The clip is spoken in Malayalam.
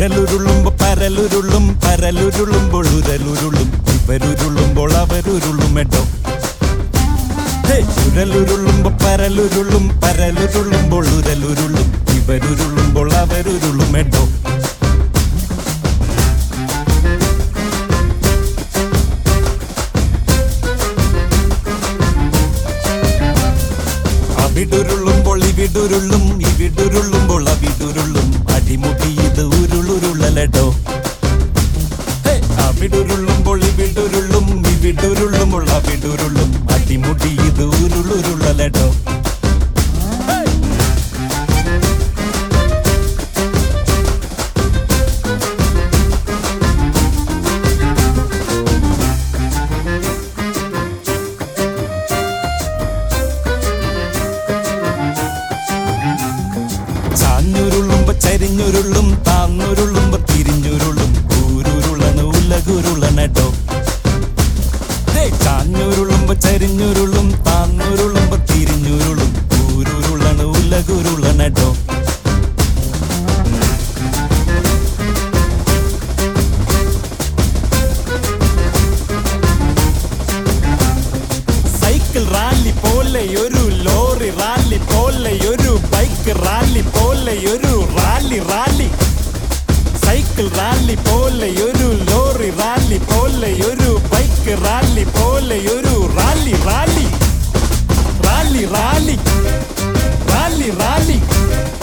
ഉരലുരുളുമ്പോ പരലുരുളും പരലുരുളുമ്പോൾ ഉരലുരുളും ഇവരുരുളുമ്പോൾ അവരുരുളുമെട്ടോ ഹേ, ഉരലുരുളുമ്പോ പരലുരുളും പരലുരുളുമ്പോൾ ഉരലുരുളും ഇവരുരുളുമ്പോൾ അവരുരുളുമെട്ടോ അവിടുരുളുമ്പോൾ ഇവിടുരുളും ഇവിടുരുളുമ്പോൾ അവിടുരുളും അടിമുടി ഇത് ഉരുളുരുളലടോ ഹേ, അവിടുരുളുമ്പോൾ ഇവിടുരുളും ഇവിടുരുളുമ്പോൾ അവിടുരുളും അടിമുടി ഇത് ഉരുളുരുളലടോ ചാഞ്ഞുരുളുമ്പോ ചരിഞ്ഞുരുളും താന്നുരുളുമ്പോ തിരിഞ്ഞുരുളും ഊരുരുളണ് ഉലകുരുളനട്ടോ ചാഞ്ഞുരുളുമ്പോ ചരിഞ്ഞുരുളും താന്നുരുളുമ്പോ തിരിഞ്ഞുരുളും ഊരുരുളണ് ഉലകുരുളനട്ടോ സൈക്കിൾ റാലി പോലെ ഒരു ലോറി റാലി പോലെ ഒരു ബൈക്ക് റാലി പോലെ ഒരു റാലി റാലി സൈക്കിൾ റാലി പോലെ ഒരു ലോറി റാലി പോലെ ഒരു ബൈക്ക് റാലി പോലെ ഒരു rally rally rally rally rally rally